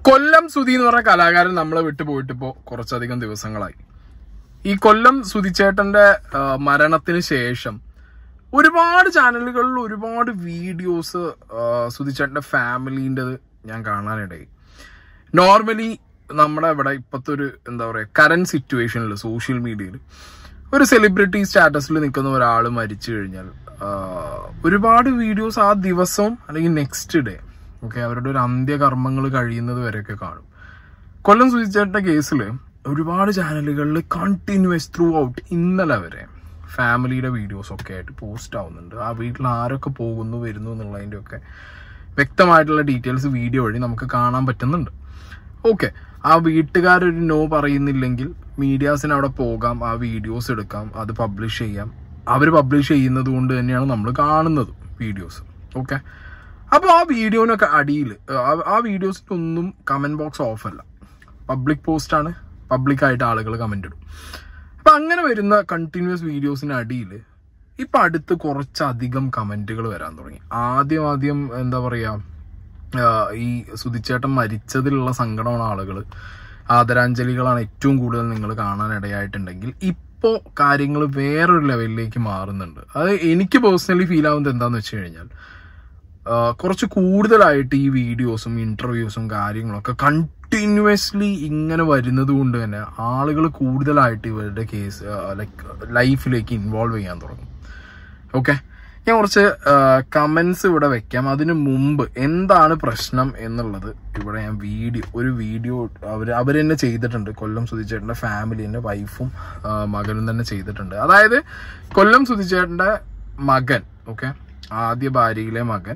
കൊല്ലം സുധി എന്ന് പറഞ്ഞ കലാകാരൻ നമ്മളെ വിട്ടു പോയിട്ട് ഇപ്പോ കുറച്ചധികം ദിവസങ്ങളായി ഈ കൊല്ലം സുധിച്ചേട്ടന്റെ ആ, മരണത്തിന് ശേഷം ഒരുപാട് ചാനലുകളിൽ ഒരുപാട് വീഡിയോസ് സുധിച്ചേട്ടന്റെ ഫാമിലിൻ്റെത് ഞാൻ കാണാനിടയായി നോർമലി നമ്മുടെ ഇവിടെ ഇപ്പോഴത്തെ ഒരു എന്താ പറയുക കറന്റ് സിറ്റുവേഷനിൽ സോഷ്യൽ മീഡിയയിൽ ഒരു സെലിബ്രിറ്റി സ്റ്റാറ്റസിൽ നിൽക്കുന്ന ഒരാൾ മരിച്ചു കഴിഞ്ഞാൽ ആ, ഒരുപാട് വീഡിയോസ് ആ ദിവസവും അല്ലെങ്കിൽ നെക്സ്റ്റ് ഡേ ഓക്കെ അവരുടെ ഒരു അന്ത്യകർമ്മങ്ങൾ കഴിയുന്നത് വരെയൊക്കെ കാണും കൊല്ലം സുചിച്ചേട്ടന്റെ കേസിൽ ഒരുപാട് ചാനലുകളിൽ കണ്ടിന്യൂസ് ത്രൂ ഔട്ട് ഇന്നലെ വരെ ഫാമിലിയുടെ വീഡിയോസ് ഒക്കെ ആയിട്ട് പോസ്റ്റ് ആവുന്നുണ്ട് ആ വീട്ടിൽ ആരൊക്കെ പോകുന്നു വരുന്നു എന്നുള്ളതിൻ്റെ ഒക്കെ വ്യക്തമായിട്ടുള്ള ഡീറ്റെയിൽസ് വീഡിയോ വഴി നമുക്ക് കാണാൻ പറ്റുന്നുണ്ട് ഓക്കെ ആ വീട്ടുകാരൊരു നോ പറയുന്നില്ലെങ്കിൽ മീഡിയാസിന് അവിടെ പോകാം ആ വീഡിയോസ് എടുക്കാം അത് പബ്ലിഷ് ചെയ്യാം അവർ പബ്ലിഷ് ചെയ്യുന്നത് കൊണ്ട് തന്നെയാണ് നമ്മൾ കാണുന്നത് വീഡിയോസ് ഓക്കെ അപ്പോൾ ആ വീഡിയോനൊക്കെ അടിയിൽ ആ വീഡിയോസിനൊന്നും കമന്റ് ബോക്സ് ഓഫ് അല്ല പബ്ലിക് പോസ്റ്റ് ആണ് പബ്ലിക്കായിട്ട് ആളുകൾ കമന്റ് ഇടും അപ്പൊ അങ്ങനെ വരുന്ന കണ്ടിന്യൂസ് വീഡിയോസിന് അടിയിൽ ഇപ്പൊ അടുത്ത് കുറച്ചധികം കമന്റുകൾ വരാൻ തുടങ്ങി ആദ്യം ആദ്യം എന്താ പറയാ ആ, ഈ സുധിച്ചേട്ടൻ മരിച്ചതിലുള്ള സങ്കടമാണ് ആളുകൾ ആദരാഞ്ജലികളാണ് ഏറ്റവും കൂടുതൽ നിങ്ങൾ കാണാൻ ഇടയായിട്ടുണ്ടെങ്കിൽ ഇപ്പോ കാര്യങ്ങൾ വേറൊരു ലെവലിലേക്ക് മാറുന്നുണ്ട് അത് എനിക്ക് പേഴ്സണലി ഫീൽ ആവുന്നത് എന്താന്ന് വെച്ച് കഴിഞ്ഞാൽ ആ, കുറച്ച് കൂടുതലായിട്ട് ഈ വീഡിയോസും ഇന്റർവ്യൂസും കാര്യങ്ങളൊക്കെ കണ്ടിന്യൂസ്ലി ഇങ്ങനെ വരുന്നത് കൊണ്ട് തന്നെ ആളുകൾ കൂടുതലായിട്ട് ഇവരുടെ കേസ് ലൈക്ക് ലൈഫിലേക്ക് ഇൻവോൾവ് ചെയ്യാൻ തുടങ്ങും ഓക്കെ ഞാൻ കുറച്ച് കമന്റ്സ് ഇവിടെ വെക്കാം അതിനു മുമ്പ് എന്താണ് പ്രശ്നം എന്നുള്ളത് ഇവിടെ ഞാൻ വീഡിയോ ഒരു വീഡിയോ അവർ അവർ തന്നെ ചെയ്തിട്ടുണ്ട് കൊല്ലം സുധിച്ചേട്ടൻ്റെ ഫാമിലി തന്നെ വൈഫും മകനും തന്നെ ചെയ്തിട്ടുണ്ട് അതായത് കൊല്ലം സുധിച്ചേട്ടൻ്റെ മകൻ ഓക്കെ ആദ്യ ഭാര്യയിലെ മകൻ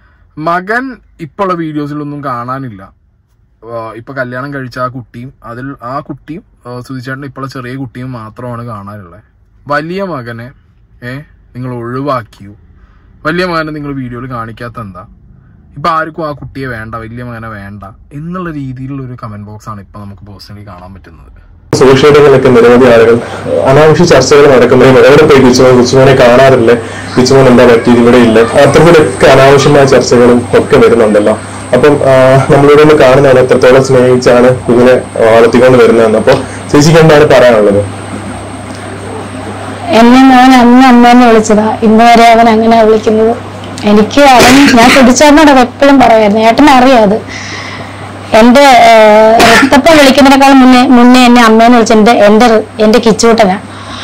മകൻ ഇപ്പോഴുള്ള വീഡിയോസിലൊന്നും കാണാനില്ല ആ, ഇപ്പൊ കല്യാണം കഴിച്ച ആ കുട്ടിയും അതിൽ ആ കുട്ടിയും സുധിച്ചേട്ടൻ ഇപ്പോഴുള്ള ചെറിയ കുട്ടിയും മാത്രമാണ് കാണാനുള്ളത് വലിയ മകനെ ഏ നിങ്ങൾ ഒഴിവാക്കിയോ വലിയ മകനെ നിങ്ങൾ വീഡിയോയിൽ കാണിക്കാത്ത എന്താ ഇപ്പൊ ആർക്കും ആ കുട്ടിയെ വേണ്ട വലിയ മകനെ വേണ്ട എന്നുള്ള രീതിയിലുള്ള ഒരു കമന്റ് ബോക്സ് ആണ് ഇപ്പൊ നമുക്ക് പേഴ്സണലി കാണാൻ പറ്റുന്നത് സോഷ്യൽ മീഡിയയിലൊക്കെ നിരവധി ആളുകൾ അനാവശ്യ ചർച്ചകൾ നടക്കുന്നതും എവിടെ പോയി ബിച്ചുമോൻ ബിച്ചുമോനെ കാണാറില്ല ബിച്ചുമോൻ എന്താ പറ്റിയത് ഇവിടെ ഇല്ല അത്തരത്തിലൊക്കെ അനാവശ്യമായ ചർച്ചകളും ഒക്കെ വരുന്നുണ്ടല്ലോ അപ്പം ആ, നമ്മളിവിടെ നിന്ന് കാണുന്നതാണ് എത്രത്തോളം സ്നേഹിച്ചാണ് കുഞ്ഞിനെ വളർത്തിക്കൊണ്ട് വരുന്നതെന്ന് അപ്പൊ ചേച്ചിക്ക് എന്താണ് പറയാനുള്ളത് എന്നെ മോൻ അന്ന് അമ്മേന്ന് വിളിച്ചതാ ഇന്ന് വരെ അവൻ അങ്ങനെ വിളിക്കുന്നത് എനിക്ക് അവൻ ഞാൻ കുടിച്ചവനോട് എപ്പോഴും പറയായിരുന്നു ഏട്ടനെ അറിയാം അത് എന്റെ രക്തപ്പം വിളിക്കുന്നതിനേക്കാൾ മുന്നേ മുന്നേ എന്നെ അമ്മേന്ന് വിളിച്ച എന്റെ എന്റെ റി- എന്റെ കിച്ചൂട്ടനാ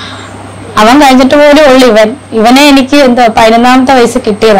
അവൻ കഴിഞ്ഞിട്ട് പോലും ഉള്ളു ഇവൻ ഇവനെ എനിക്ക് എന്താ പതിനൊന്നാമത്തെ വയസ്സ് കിട്ടിയതാ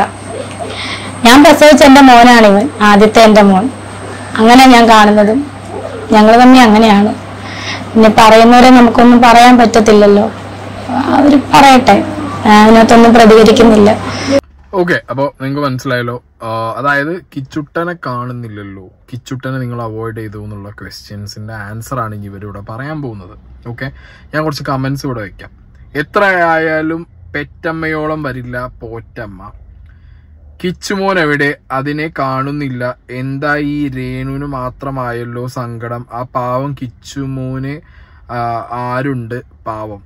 ഞാൻ പ്രസവിച്ച എന്റെ മോനാണ് ഇവൻ ആദ്യത്തെ എന്റെ മോൻ അങ്ങനെ ഞാൻ കാണുന്നതും ഞങ്ങൾ തമ്മിൽ അങ്ങനെയാണ് പിന്നെ പറയുന്നവരെ നമുക്കൊന്നും പറയാൻ പറ്റത്തില്ലല്ലോ അവര് പറയട്ടെ ഞാൻ അതിനകത്തൊന്നും പ്രതികരിക്കുന്നില്ല ഓക്കെ അപ്പൊ നിങ്ങൾക്ക് മനസ്സിലായല്ലോ ആ, അതായത് കിച്ചുട്ടനെ കാണുന്നില്ലല്ലോ കിച്ചുട്ടനെ നിങ്ങൾ അവോയ്ഡ് ചെയ്തു എന്നുള്ള ക്വസ്റ്റ്യൻസിന്റെ ആൻസർ ആണ് ഇനി ഇവരിവിടെ പറയാൻ പോകുന്നത് ഓക്കെ ഞാൻ കുറച്ച് കമന്റ്സ് ഇവിടെ വെക്കാം എത്ര ആയാലും പെറ്റമ്മയോളം വരില്ല പോറ്റമ്മ കിച്ചുമോൻ എവിടെ അതിനെ കാണുന്നില്ല എന്താ ഈ രേണുവിന് മാത്രമായല്ലോ സങ്കടം ആ പാവം കിച്ചുമോന് ആ, ആരുണ്ട് പാവം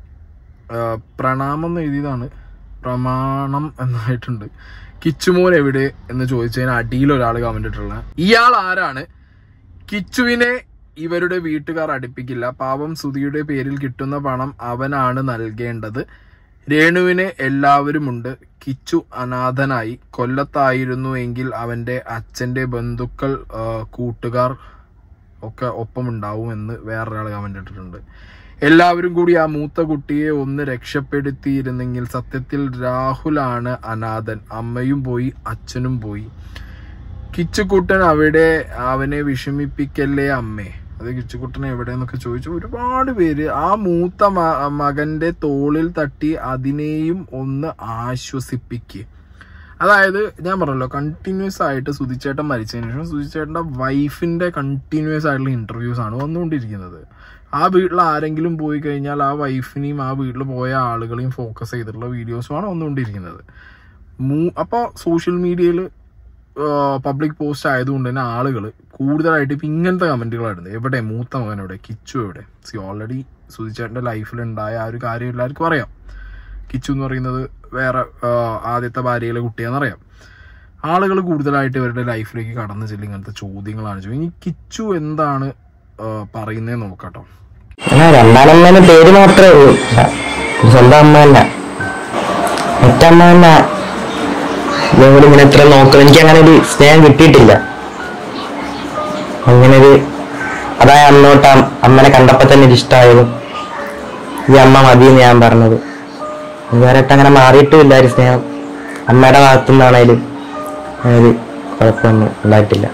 ആ, പ്രണാമം എന്ന് എഴുതിയതാണ് പ്രമാണം എന്നായിട്ടുണ്ട് കിച്ചുമോൻ എവിടെ എന്ന് ചോദിച്ചതിന് അടിയിൽ ഒരാൾ കമന്റ് ഇട്ടുള്ള ഇയാൾ ആരാണ് കിച്ചുവിനെ ഇവരുടെ വീട്ടുകാർ അടുപ്പിക്കില്ല പാവം സുധിയുടെ പേരിൽ കിട്ടുന്ന പണം അവനാണ് നൽകേണ്ടത് രേണുവിന് എല്ലാവരുമുണ്ട് കിച്ചു അനാഥനായി കൊല്ലത്തായിരുന്നു എങ്കിൽ അവന്റെ അച്ഛന്റെ ബന്ധുക്കൾ ആ, കൂട്ടുകാർ ഒക്കെ ഒപ്പമുണ്ടാവുമെന്ന് വേറൊരാൾ കമന്റ് ഇട്ടിട്ടുണ്ട് എല്ലാവരും കൂടി ആ മൂത്ത കുട്ടിയെ ഒന്ന് രക്ഷപ്പെടുത്തിയിരുന്നെങ്കിൽ സത്യത്തിൽ രാഹുലാണ് അനാഥൻ അമ്മയും പോയി അച്ഛനും പോയി കിച്ചുക്കുട്ടൻ അവിടെ അവനെ വിഷമിപ്പിക്കല്ലേ അമ്മേ അത് കിച്ചുക്കുട്ടൻ എവിടെയെന്നൊക്കെ ചോദിച്ചു ഒരുപാട് പേര് ആ മൂത്ത മ- മകന്റെ തോളിൽ തട്ടി അതിനെയും ഒന്ന് ആശ്വസിപ്പിക്കുക അതായത് ഞാൻ പറഞ്ഞല്ലോ കണ്ടിന്യൂസ് ആയിട്ട് സുധിച്ചേട്ടൻ മരിച്ചതിന് ശേഷം സുധിച്ചേട്ടന്റെ വൈഫിന്റെ കണ്ടിന്യൂസ് ആയിട്ടുള്ള ഇന്റർവ്യൂസ് ആണ് വന്നുകൊണ്ടിരിക്കുന്നത് ആ വീട്ടിൽ ആരെങ്കിലും പോയി കഴിഞ്ഞാൽ ആ വൈഫിനെയും ആ വീട്ടിൽ പോയ ആളുകളെയും ഫോക്കസ് ചെയ്തിട്ടുള്ള വീഡിയോസുമാണ് വന്നുകൊണ്ടിരിക്കുന്നത് മൂ അപ്പോൾ സോഷ്യൽ മീഡിയയിൽ പബ്ലിക് പോസ്റ്റ് ആയതുകൊണ്ട് തന്നെ ആളുകൾ കൂടുതലായിട്ട് ഇപ്പം ഇങ്ങനത്തെ കമന്റുകളായിരുന്നു എവിടെ മൂത്ത മകൻ എവിടെ കിച്ചു എവിടെ സി ഓൾറെഡി സുധിച്ചേട്ടൻ്റെ ലൈഫിൽ ഉണ്ടായ ആ ഒരു കാര്യം എല്ലാവർക്കും അറിയാം കിച്ചു എന്ന് പറയുന്നത് വേറെ ആ, ആദ്യത്തെ ഭാര്യയിലെ കുട്ടിയാണെന്നറിയാം ആളുകൾ കൂടുതലായിട്ട് ഇവരുടെ ലൈഫിലേക്ക് കടന്നു ചെല്ലും ഇങ്ങനത്തെ ചോദ്യങ്ങളാണ് ചോദിക്കുന്നത് ഇനി കിച്ചു എന്താണ് പറയുന്നത് നോക്കാട്ടോ ആ രണ്ടാനമ്മേന്റെ പേര് മാത്രമേ ഉള്ളൂ ഒരു സ്വന്തം അമ്മ തന്നെ മറ്റമ്മ തന്നെ ഇതേപോലെ ഇങ്ങനെ ഇത്ര നോക്കണം എനിക്ക് അങ്ങനെ ഒരു സ്നേഹം കിട്ടിയിട്ടില്ല അങ്ങനെ ഒരു അതാ അന്നോട്ട് അം- അമ്മനെ കണ്ടപ്പോ തന്നെ ഒരു ഇഷ്ടമായതും ഈ അമ്മ മതി എന്ന് ഞാൻ പറഞ്ഞത് ഇതുവരെയായിട്ട് അങ്ങനെ മാറിയിട്ടുമില്ല ഒരു സ്നേഹം അമ്മയുടെ ഭാഗത്തുനിന്നാണേലും ഒരു കുഴപ്പമൊന്നും ഉണ്ടായിട്ടില്ല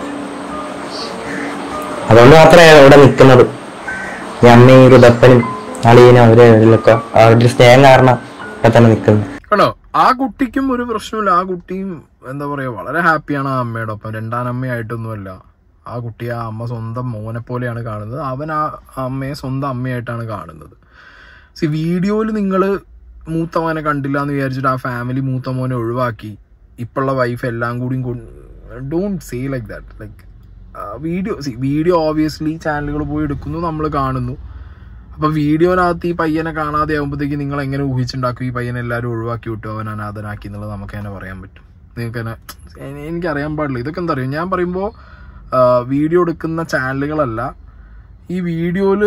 അതുകൊണ്ട് മാത്രമേ ഇവിടെ നിൽക്കുന്നത് ഈ അമ്മയും ഋതപ്പനും അളിയനും അവരെ അവരിലൊക്കെ അവരുടെ ഒരു സ്നേഹം കാരണം ഇവിടെ തന്നെ നിൽക്കുന്നത് കണ്ടോ ആ കുട്ടിക്കും ഒരു പ്രശ്നമില്ല ആ കുട്ടിയും എന്താ പറയാ വളരെ ഹാപ്പിയാണ് ആ അമ്മയുടെ ഒപ്പം രണ്ടാനമ്മയായിട്ടൊന്നുമല്ല ആ കുട്ടി ആ അമ്മ സ്വന്തം മോനെ പോലെയാണ് കാണുന്നത് അവൻ ആ അമ്മയെ സ്വന്തം അമ്മയായിട്ടാണ് കാണുന്നത് സി വീഡിയോയിൽ നിങ്ങൾ മൂത്തവനെ കണ്ടില്ല എന്ന് വിചാരിച്ചിട്ട് ആ ഫാമിലി മൂത്ത മോനെ ഒഴിവാക്കി ഇപ്പോഴുള്ള വൈഫ് എല്ലാം കൂടിയും don't say like that like videos video obviously ചാനലുകൾ പോയി എടുക്കുന്നു നമ്മൾ കാണുന്നു അപ്പൊ വീഡിയോനകത്ത് ഈ പയ്യനെ കാണാതെ ആകുമ്പോഴത്തേക്ക് നിങ്ങൾ എങ്ങനെ ഊഹിച്ചുണ്ടാക്കും ഈ പയ്യനെ എല്ലാവരും ഒഴിവാക്കി വിട്ടു അവൻ അനാഥനാക്കി എന്നുള്ളത് നമുക്ക് തന്നെ പറയാൻ പറ്റും നിങ്ങൾക്ക് തന്നെ എനി- എനിക്കറിയാൻ പാടില്ല ഇതൊക്കെ എന്താ പറയുക ഞാൻ പറയുമ്പോൾ വീഡിയോ എടുക്കുന്ന ചാനലുകളല്ല ഈ വീഡിയോയിൽ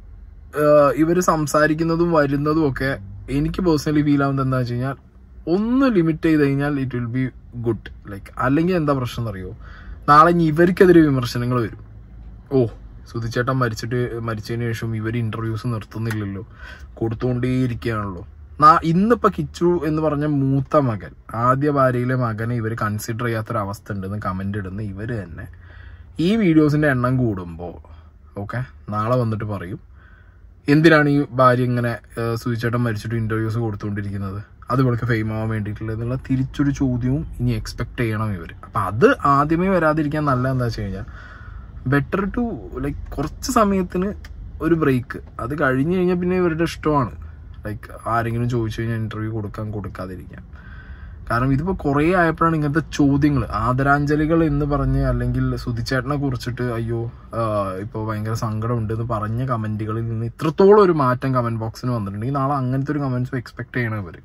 ഇവർ സംസാരിക്കുന്നതും വരുന്നതും ഒക്കെ എനിക്ക് പേഴ്സണലി ഫീൽ ആവുന്നത് എന്താ വെച്ച് കഴിഞ്ഞാൽ ഒന്ന് ലിമിറ്റ് ചെയ്ത് കഴിഞ്ഞാൽ it will be good like അല്ലെങ്കിൽ എന്താ പ്രശ്നം എന്നറിയോ നാളെ ഇനി ഇവർക്കെതിരെ വിമർശനങ്ങൾ വരും ഓ സുധിച്ചേട്ടൻ മരിച്ചിട്ട് മരിച്ചതിന് ശേഷം ഇവർ ഇന്റർവ്യൂസ് നിർത്തുന്നില്ലല്ലോ കൊടുത്തുകൊണ്ടേയിരിക്കുകയാണല്ലോ നാ ഇന്നിപ്പോ കിച്ചു എന്ന് പറഞ്ഞ മൂത്ത മകൻ ആദ്യ ഭാര്യയിലെ മകനെ ഇവർ കൺസിഡർ ചെയ്യാത്തൊരവസ്ഥ ഉണ്ടെന്ന് കമന്റ് ഇടുന്ന ഇവര് തന്നെ ഈ വീഡിയോസിന്റെ എണ്ണം കൂടുമ്പോൾ ഓക്കെ നാളെ വന്നിട്ട് പറയും എന്തിനാണ് ഈ ഭാര്യ ഇങ്ങനെ ഏഹ്, സുധിച്ചേട്ടൻ മരിച്ചിട്ട് ഇന്റർവ്യൂസ് കൊടുത്തുകൊണ്ടിരിക്കുന്നത് അത് ഇവൾക്ക് ഫെയിം ആവാൻ വേണ്ടിയിട്ടുള്ള എന്നുള്ള തിരിച്ചൊരു ചോദ്യവും ഇനി എക്സ്പെക്ട് ചെയ്യണം ഇവര് അപ്പൊ അത് ആദ്യമേ വരാതിരിക്കാൻ നല്ല എന്താ വെച്ച് കഴിഞ്ഞാൽ ബെറ്റർ ടു ലൈക്ക് കുറച്ച് സമയത്തിന് ഒരു ബ്രേക്ക് അത് കഴിഞ്ഞു കഴിഞ്ഞാൽ പിന്നെ ഇവരുടെ ഇഷ്ടമാണ് ലൈക്ക് ആരെങ്കിലും ചോദിച്ചു കഴിഞ്ഞാൽ ഇന്റർവ്യൂ കൊടുക്കാൻ കൊടുക്കാതിരിക്കാം കാരണം ഇതിപ്പോൾ കുറേ ആയപ്പോഴാണ് ഇങ്ങനത്തെ ചോദ്യങ്ങൾ ആദരാഞ്ജലികൾ എന്ന് പറഞ്ഞ് അല്ലെങ്കിൽ സുധിച്ചേട്ടനെ കുറിച്ചിട്ട് അയ്യോ ഇപ്പോൾ ഭയങ്കര സങ്കടമുണ്ട് എന്ന് പറഞ്ഞ കമന്റുകളിൽ നിന്ന് ഇത്രത്തോളം ഒരു മാറ്റം കമന്റ് ബോക്സിന് വന്നിട്ടുണ്ടെങ്കിൽ നാളെ അങ്ങനത്തെ ഒരു കമന്റ്സ് എക്സ്പെക്ട് ചെയ്യണം ഇവർ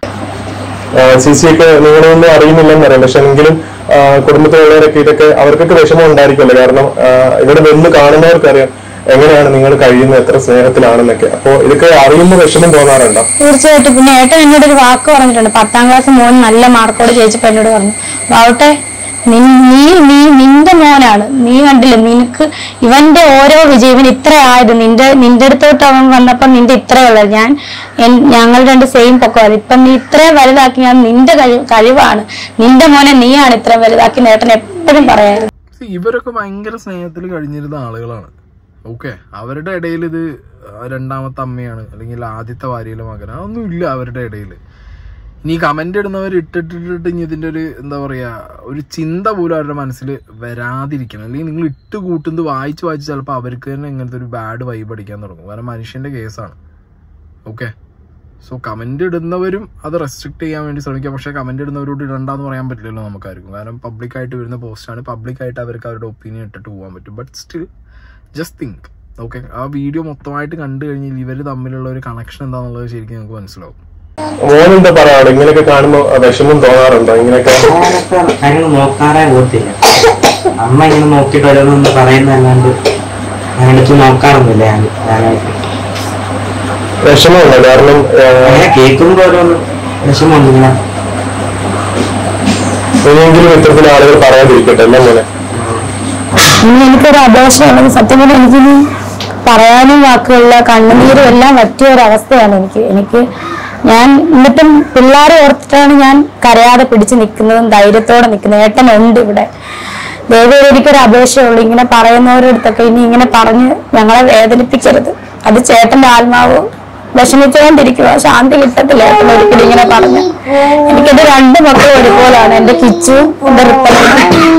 സി സി ഒക്കെ നിങ്ങളൊന്നും അറിയുന്നില്ലെന്ന് അറിയാം പക്ഷെ എങ്കിലും ആ, കുടുംബത്തിലുള്ളവരൊക്കെ ഇതൊക്കെ അവർക്കൊക്കെ വിഷമം ഉണ്ടായിരിക്കുമല്ലോ കാരണം ആ, ഇവിടെ നിന്ന് കാണുന്നവർക്കറിയാം എങ്ങനെയാണ് നിങ്ങൾ കഴിയുന്നത് എത്ര സ്നേഹത്തിലാണെന്നൊക്കെ അപ്പൊ ഇതൊക്കെ അറിയുമ്പോൾ വിഷമം തോന്നാറുണ്ടോ തീർച്ചയായിട്ടും പിന്നെ ഏട്ടൻ എന്നോട് ഒരു വാക്ക് പറഞ്ഞിട്ടുണ്ട് പത്താം ക്ലാസ് മോൻ നല്ല മാർക്കോട് ജയിച്ചപ്പോ എന്നോട് പറഞ്ഞു ബാവട്ടെ നീ നീ നീ നിന്റെ മോനാണ് നീ കണ്ടില്ല നിനക്ക് ഇവന്റെ ഓരോ വിജയം ഇവൻ ഇത്ര ആയത് നിന്റെ നിന്റെ അടുത്തോട്ട് അവൻ വന്നപ്പോ നിന്റെ ഇത്രയുള്ളത് ഞാൻ എൻ- ഞങ്ങൾ രണ്ട് സെയിം പൊക്കമാണ് ഇപ്പൊ നീ ഇത്രയും വലുതാക്കി ഞാൻ നിന്റെ കഴി- കഴിവാണ് നിന്റെ മോനെ നീയാണ് ഇത്രയും വലുതാക്കി നേട്ടൻ എപ്പോഴും പറയായിരുന്നു ഇവരൊക്കെ ഭയങ്കര സ്നേഹത്തിൽ കഴിഞ്ഞിരുന്ന ആളുകളാണ് ഓക്കെ അവരുടെ ഇടയിൽ ഇത് രണ്ടാമത്തെ അമ്മയാണ് അല്ലെങ്കിൽ ആദ്യത്തെ ഭാര്യയിലെ മകനാണ് അതൊന്നും ഇല്ല അവരുടെ ഇടയിൽ ഇനി കമന്റ് ഇടുന്നവർ ഇട്ടിട്ടിട്ട് ഇനി ഇതിന്റെ ഒരു എന്താ പറയാ ഒരു ചിന്ത പോലും അവരുടെ മനസ്സിൽ വരാതിരിക്കണം അല്ലെങ്കിൽ നിങ്ങൾ ഇട്ട് കൂട്ടുന്നത് വായിച്ച് വായിച്ച് ചിലപ്പോൾ അവർക്ക് തന്നെ ഇങ്ങനത്തെ ഒരു ബാഡ് വൈബ് അടിക്കാൻ തുടങ്ങും കാരണം മനുഷ്യന്റെ കേസാണ് ഓക്കെ സോ കമന്റ് ഇടുന്നവരും അത് റെസ്ട്രിക്ട് ചെയ്യാൻ വേണ്ടി ശ്രമിക്കുക പക്ഷേ കമന്റ് ഇടുന്നവരോട് ഇടണ്ടെന്ന് പറയാൻ പറ്റില്ലല്ലോ നമുക്കായിരിക്കും കാരണം പബ്ലിക് ആയിട്ട് വരുന്ന പോസ്റ്റാണ് പബ്ലിക് ആയിട്ട് അവർക്ക് അവരുടെ ഒപ്പീനിയൻ ഇട്ടിട്ട് പോകാൻ പറ്റും but still just think okay ആ വീഡിയോ മൊത്തമായിട്ട് കണ്ടു കഴിഞ്ഞാൽ ഇവർ തമ്മിലുള്ള ഒരു കണക്ഷൻ എന്താണെന്നുള്ളത് ശരിക്കും നമുക്ക് മനസ്സിലാവും മോൻ എന്താ പറയാ ഇങ്ങനെയൊക്കെ കാണുമ്പോൾ വിഷമം തോന്നാറുണ്ടോ ഇങ്ങനെയൊക്കെ ഞാനൊക്കെ അങ്ങനെ നോക്കാറേ പോകത്തില്ല അമ്മ ഇങ്ങനെ നോക്കിയിട്ട് ഓരോന്നൊന്ന് പറയുന്നല്ലാണ്ട് ഞാൻ എടുത്ത് നോക്കാറൊന്നുമില്ല ഞാൻ ഞാനായിട്ട് വിഷമമുണ്ടോ കാരണം ആ, അങ്ങനെ കേൾക്കുമ്പോൾ ഓരോന്ന് വിഷമമുണ്ട് ഇങ്ങനെ ഇനിയെങ്കിലും ഇത്തരത്തിൽ ആളുകൾ പറയാതിരിക്കട്ടെ അല്ലേ മോനെ ഇനി എനിക്കൊരു അപേക്ഷയുള്ളത് സത്യം പറഞ്ഞാൽ എനിക്കിനി പറയാനും വാക്കുകളില്ല കണ്ണുനീരും എല്ലാം പറ്റിയ ഒരു അവസ്ഥയാണ് എനിക്ക് എനിക്ക് ഞാൻ എന്നിട്ടും പിള്ളേരെ ഓർത്തിട്ടാണ് ഞാൻ കരയാതെ പിടിച്ചു നിൽക്കുന്നതും ധൈര്യത്തോടെ നിൽക്കുന്നത് ഏട്ടനുണ്ട് ഇവിടെ ദൈവം എനിക്കൊരു അപേക്ഷയുള്ളൂ ഇങ്ങനെ പറയുന്നവരുടെ അടുത്തൊക്കെ ഇനി ഇങ്ങനെ പറഞ്ഞ് ഞങ്ങളെ വേദനിപ്പിക്കരുത് അത് ചേട്ടന്റെ ആത്മാവ് വിഷമിച്ചുകൊണ്ടിരിക്കുക ശാന്തി കിട്ടത്തില്ല ഏട്ടൻ ഒരിക്കലും ഇങ്ങനെ പറഞ്ഞ് എനിക്കത് രണ്ട് മക്കളും ഒരുപോലാണ് എന്റെ കിച്ചു എന്റെ റിപ്പനും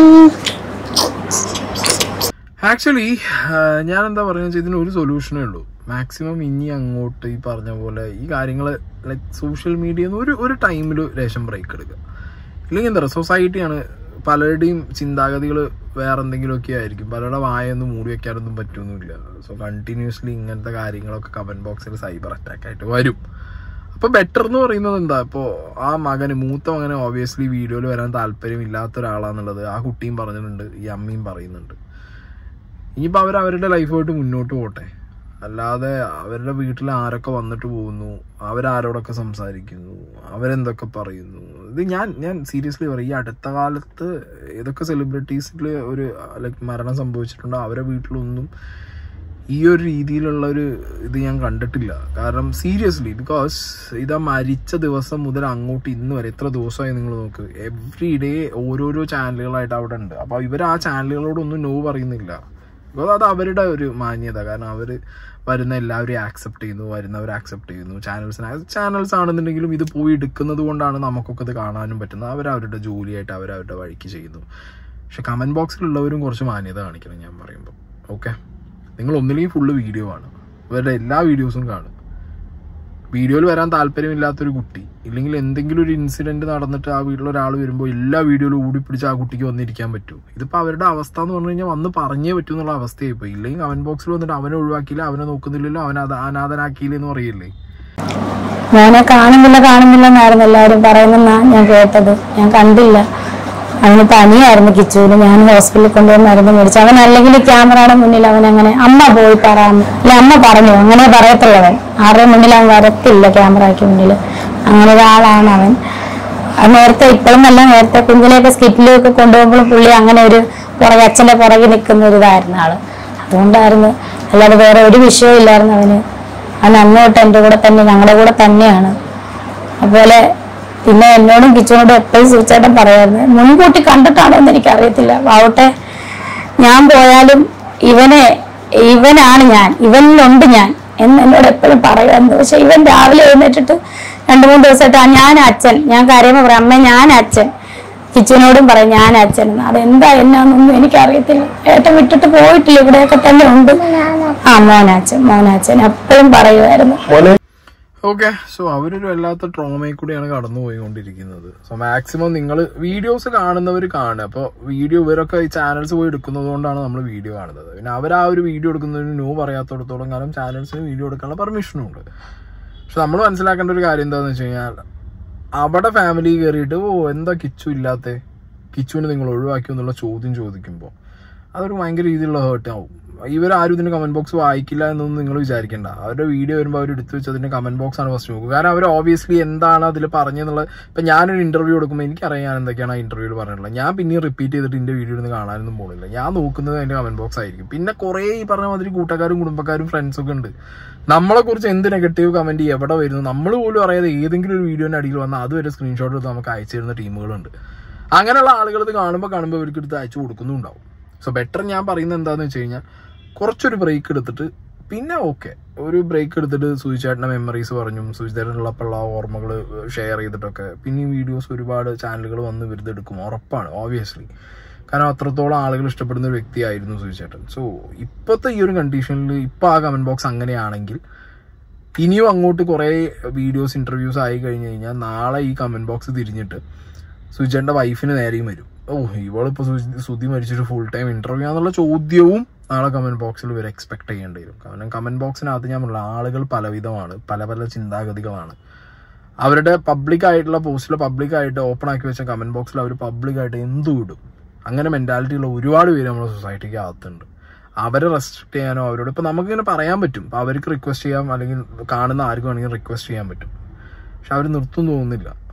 ആക്ച്വലി ഞാൻ എന്താ പറയുക ഇതിന് ഒരു സൊല്യൂഷനേ ഉള്ളൂ മാക്സിമം ഇനി അങ്ങോട്ട് ഈ പറഞ്ഞ പോലെ ഈ കാര്യങ്ങൾ ലൈക്ക് സോഷ്യൽ മീഡിയ ഒരു ഒരു ടൈമിൽ ലേശം ബ്രേക്ക് എടുക്കുക ഇല്ലെങ്കിൽ എന്താ പറയുക സൊസൈറ്റിയാണ് പലരുടെയും ചിന്താഗതികൾ വേറെ എന്തെങ്കിലുമൊക്കെ ആയിരിക്കും പലരുടെ വായൊന്നും മൂടി വെക്കാനൊന്നും പറ്റൊന്നുമില്ല സോ കണ്ടിന്യൂസ്ലി ഇങ്ങനത്തെ കാര്യങ്ങളൊക്കെ കമന്റ് ബോക്സിൽ സൈബർ അറ്റാക്ക് ആയിട്ട് വരും അപ്പൊ ബെറ്റർ എന്ന് പറയുന്നത് എന്താ ഇപ്പോ ആ മകന് മൂത്ത മകന് ഓബിയസ്ലി വീഡിയോയിൽ വരാൻ താല്പര്യം ഇല്ലാത്ത ഒരാളാന്നുള്ളത് ആ കുട്ടിയും പറഞ്ഞിട്ടുണ്ട് ഈ അമ്മയും പറയുന്നുണ്ട് ഇനിയിപ്പോൾ അവർ അവരുടെ ലൈഫായിട്ട് മുന്നോട്ട് പോട്ടെ അല്ലാതെ അവരുടെ വീട്ടിൽ ആരൊക്കെ വന്നിട്ട് പോകുന്നു അവരാരോടൊക്കെ സംസാരിക്കുന്നു അവരെന്തൊക്കെ പറയുന്നു ഇത് ഞാൻ ഞാൻ സീരിയസ്ലി പറയും ഈ അടുത്ത കാലത്ത് ഏതൊക്കെ സെലിബ്രിറ്റീസിൽ ഒരു ലൈക്ക് മരണം സംഭവിച്ചിട്ടുണ്ടോ അവരെ വീട്ടിലൊന്നും ഈ ഒരു രീതിയിലുള്ള ഒരു ഇത് ഞാൻ കണ്ടിട്ടില്ല കാരണം സീരിയസ്ലി ബിക്കോസ് ഇതാ മരിച്ച ദിവസം മുതൽ അങ്ങോട്ട് ഇന്ന് വരെ എത്ര ദിവസമായി നിങ്ങൾ നോക്ക് എവ്രി ഡേ ഓരോരോ ചാനലുകളായിട്ട് അവിടെ ഉണ്ട് അപ്പോൾ ഇവർ ആ ചാനലുകളോടൊന്നും നോ പറയുന്നില്ല ബിക്കോസ് അത് അവരുടെ ഒരു മാന്യത കാരണം അവർ വരുന്ന എല്ലാവരെയും ആക്സെപ്റ്റ് ചെയ്യുന്നു വരുന്നവർ ആക്സെപ്റ്റ് ചെയ്യുന്നു ചാനൽസിന് ചാനൽസ് ആണെന്നുണ്ടെങ്കിലും ഇത് പോയി എടുക്കുന്നത് കൊണ്ടാണ് നമുക്കൊക്കെ ഇത് കാണാനും പറ്റുന്നത് അവരവരുടെ ജോലിയായിട്ട് അവരവരുടെ വഴിക്ക് ചെയ്യുന്നു പക്ഷെ കമൻറ്റ് ബോക്സിലുള്ളവരും കുറച്ച് മാന്യത കാണിക്കണം ഞാൻ പറയുമ്പോൾ ഓക്കെ നിങ്ങൾ ഒന്നില്ലെങ്കിൽ ഫുള്ള് വീഡിയോ ആണ് ഇവരുടെ എല്ലാ വീഡിയോസും കാണും വീഡിയോയിൽ വരാൻ താല്പര്യമില്ലാത്തൊരു കുട്ടി ഇല്ലെങ്കിൽ എന്തെങ്കിലും ഒരു ഇൻസിഡന്റ് നടന്നിട്ട് ആ വീട്ടിൽ ഒരാൾ വരുമ്പോൾ എല്ലാ വീഡിയോയിലും ഊടിപ്പിടിച്ച് ആ കുട്ടിക്ക് വന്നിരിക്കാൻ പറ്റൂ ഇതിപ്പോൾ അവരുടെ അവസ്ഥ എന്ന് പറഞ്ഞു കഴിഞ്ഞാൽ വന്ന് പറഞ്ഞേ പറ്റൂ എന്നുള്ള അവസ്ഥയായി പോയി ഇല്ലെങ്കിൽ കമന്റ് ബോക്സിൽ വന്നിട്ട് അവനെ ഒഴിവാക്കിയില്ല അവനെ നോക്കുന്നില്ലല്ലോ അവനെ അത് അനാഥനാക്കിയില്ല എന്ന് പറയില്ലേ മോനെ കാണുന്നില്ല കാണുന്നില്ല എന്നായിരുന്നു എല്ലാവരും പറയുന്നെന്നാ ഞാൻ കേട്ടത് ഞാൻ കണ്ടില്ല അവന് പനിയായിരുന്നു കിച്ചുവിന് ഞാൻ ഹോസ്പിറ്റലിൽ കൊണ്ടുവന്ന് മരുന്ന് മേടിച്ചു അവൻ അല്ലെങ്കിൽ ക്യാമറയുടെ മുന്നിൽ അവൻ അങ്ങനെ അമ്മ പോയി പറയാന്ന് അല്ല അമ്മ പറഞ്ഞു അങ്ങനെ പറയത്തുള്ളവൻ ആരുടെ മുന്നിൽ അവൻ വരത്തില്ല ക്യാമറയ്ക്ക് മുന്നിൽ അങ്ങനെ ഒരാളാണ് അവൻ അത് നേരത്തെ ഇപ്പോഴും അല്ല നേരത്തെ കുഞ്ഞിനെയൊക്കെ സ്കിറ്റിലൊക്കെ കൊണ്ടുപോകുമ്പോഴും പുള്ളി അങ്ങനെ ഒരു പുറകെ അച്ഛന്റെ പുറകെ നിൽക്കുന്ന ഒരു ഇതായിരുന്നു ആള് അതുകൊണ്ടായിരുന്നു അല്ലാതെ വേറെ ഒരു വിഷയവും ഇല്ലായിരുന്നു അവന് അവൻ അങ്ങോട്ട് എൻ്റെ കൂടെ തന്നെ ഞങ്ങളുടെ കൂടെ തന്നെയാണ് അതുപോലെ പിന്നെ എന്നോടും കിച്ചനോടും എപ്പോഴും സൂചേട്ടൻ പറയായിരുന്നു മുൻകൂട്ടി കണ്ടിട്ടാണോ എന്ന് എനിക്കറിയത്തില്ല ആവട്ടെ ഞാൻ പോയാലും ഇവനെ ഇവനാണ് ഞാൻ ഇവനിലുണ്ട് ഞാൻ എന്ന് എന്നോട് എപ്പോഴും പറയുമായിരുന്നു പക്ഷെ ഇവൻ രാവിലെ എഴുന്നേറ്റിട്ട് രണ്ടു മൂന്ന് ദിവസമായിട്ട് ആ ഞാൻ അച്ഛൻ ഞാൻ കരയുമ്പോൾ പറയാം അമ്മ ഞാൻ അച്ഛൻ കിച്ചനോടും പറയും ഞാൻ അച്ഛൻ എന്ന് അതെന്താ എന്നാന്നൊന്നും എനിക്കറിയത്തില്ല ഏട്ടൻ വിട്ടിട്ട് പോയിട്ടില്ല ഇവിടെയൊക്കെ തന്നെ ഉണ്ട് ആ മോനാച്ചൻ മോനാച്ചൻ എപ്പോഴും പറയുമായിരുന്നു മോനെ ഓക്കെ സോ അവരൊരു വല്ലാത്ത ട്രോമയിൽ കൂടിയാണ് കടന്നു പോയിക്കൊണ്ടിരിക്കുന്നത് സോ മാക്സിമം നിങ്ങൾ വീഡിയോസ് കാണുന്നവർ കാണുക അപ്പോൾ വീഡിയോ ഇവരൊക്കെ ഈ ചാനൽസ് പോയി എടുക്കുന്നത് കൊണ്ടാണ് നമ്മൾ വീഡിയോ കാണുന്നത് പിന്നെ അവർ ആ ഒരു വീഡിയോ എടുക്കുന്നതിന് നോ പറയാത്തടത്തോളം കാലം ചാനൽസിന് വീഡിയോ എടുക്കാനുള്ള പെർമിഷനും ഉണ്ട് പക്ഷെ നമ്മൾ മനസ്സിലാക്കേണ്ട ഒരു കാര്യം എന്താണെന്ന് വെച്ച് കഴിഞ്ഞാൽ അവിടെ ഫാമിലി കയറിയിട്ട് ഓ എന്താ കിച്ചു ഇല്ലാത്ത കിച്ചുവിനെ നിങ്ങൾ ഒഴിവാക്കി എന്നുള്ള ചോദ്യം ചോദിക്കുമ്പോൾ അതൊരു ഭയങ്കര രീതിയിലുള്ള ഹേർട്ട് ആവും ഇവരാരും ഇതിന്റെ കമന്റ് ബോക്സ് വായിക്കില്ല എന്നൊന്നും നിങ്ങൾ വിചാരിക്കേണ്ട അവരുടെ വീഡിയോ വരുമ്പോൾ അവർ എടുത്തു വെച്ച് അതിന്റെ കമന്റ് ബോക്സ് ആണ് ഫസ്റ്റ് നോക്കുക കാരണം അവർ ഓബിയസ്ലി എന്താണ് അതിൽ പറഞ്ഞെന്നുള്ളത് ഇപ്പൊ ഞാനൊരു ഇന്റർവ്യൂ കൊടുക്കുമ്പോൾ എനിക്കറിയാം ഞാൻ എന്തൊക്കെയാണ് ആ ഇന്റർവ്യൂവിൽ പറഞ്ഞിട്ടുള്ളത് ഞാൻ പിന്നെയും റിപ്പീറ്റ് ചെയ്തിട്ട് എന്റെ വീഡിയോ ഇരുന്ന് കാണാനൊന്നും പോകുന്നില്ല ഞാൻ നോക്കുന്നത് അതിന്റെ കമന്റ് ബോക്സ് ആയിരിക്കും പിന്നെ കുറേ ഈ പറഞ്ഞ മാതിരി കൂട്ടുകാരും കുടുംബക്കാരും ഫ്രണ്ട്സും ഒക്കെ ഉണ്ട് നമ്മളെ കുറിച്ച് എന്ത് നെഗറ്റീവ് കമന്റ് എവിടെ വരുന്നു നമ്മൾ പോലും അറിയാതെ ഏതെങ്കിലും ഒരു വീഡിയോന്റെ അടിയിൽ വന്നാൽ അതുവരെ സ്ക്രീൻഷോട്ട് എടുത്ത് നമുക്ക് അയച്ചു തരുന്ന ടീമുകളുണ്ട് അങ്ങനെയുള്ള ആളുകൾ ഇത് കാണുമ്പോൾ കാണുമ്പോൾ അവർക്ക് എടുത്ത് അയച്ചു കൊടുക്കുന്നുണ്ടാവും സോ ബെറ്റർ ഞാൻ പറയുന്നത് എന്താണെന്ന് വെച്ച് കഴിഞ്ഞാൽ കുറച്ചൊരു ബ്രേക്ക് എടുത്തിട്ട് പിന്നെ ഓക്കെ ഒരു ബ്രേക്ക് എടുത്തിട്ട് സൂചിച്ചേട്ടൻ്റെ മെമ്മറീസ് പറഞ്ഞു സൂചിച്ചേട്ടനുള്ളപ്പോഴുള്ള ഓർമ്മകൾ ഷെയർ ചെയ്തിട്ടൊക്കെ പിന്നെ ഈ വീഡിയോസ് ഒരുപാട് ചാനലുകൾ വന്ന് വെറുതെ എടുക്കും ഉറപ്പാണ് ഓബിയസ്ലി കാരണം അത്രത്തോളം ആളുകൾ ഇഷ്ടപ്പെടുന്ന ഒരു വ്യക്തിയായിരുന്നു സൂചിച്ചേട്ടൻ സോ ഇപ്പോഴത്തെ ഈ ഒരു കണ്ടീഷനിൽ ഇപ്പോൾ ആ കമന്റ് ബോക്സ് അങ്ങനെയാണെങ്കിൽ ഇനിയും അങ്ങോട്ട് കുറേ വീഡിയോസ് ഇന്റർവ്യൂസ് ആയി കഴിഞ്ഞ് കഴിഞ്ഞാൽ നാളെ ഈ കമന്റ് ബോക്സ് തിരിഞ്ഞിട്ട് സുജന്റെ വൈഫിന് നേരെയും വരും ഓ ഇവളിപ്പോ സുജി- സുധി മരിച്ചൊരു ഫുൾ ടൈം ഇന്റർവ്യൂ എന്നുള്ള ചോദ്യവും നാളെ കമന്റ് ബോക്സിൽ ഇവർ എക്സ്പെക്ട് ചെയ്യേണ്ടി വരും കാരണം കമന്റ് ബോക്സിനകത്ത് ഞാൻ പറഞ്ഞ ആളുകൾ പലവിധമാണ് പല പല ചിന്താഗതികളാണ് അവരുടെ പബ്ലിക് ആയിട്ടുള്ള പോസ്റ്റിൽ പബ്ലിക് ആയിട്ട് ഓപ്പൺ ആക്കി വെച്ച കമന്റ് ബോക്സിൽ അവർ പബ്ലിക് ആയിട്ട് എന്തും ഇടും അങ്ങനെ മെന്റാലിറ്റി ഉള്ള ഒരുപാട് പേര് നമ്മുടെ സൊസൈറ്റിക്ക് അകത്തുണ്ട് അവരെ റെസ്ട്രിക്ട് ചെയ്യാനോ അവരോട് ഇപ്പൊ നമുക്കിങ്ങനെ പറയാൻ പറ്റും ഇപ്പൊ അവർക്ക് റിക്വസ്റ്റ് ചെയ്യാം അല്ലെങ്കിൽ കാണുന്ന ആർക്കും വേണമെങ്കിൽ റിക്വസ്റ്റ് ചെയ്യാൻ പറ്റും പക്ഷെ അവർ നിർത്തും തോന്നുന്നില്ല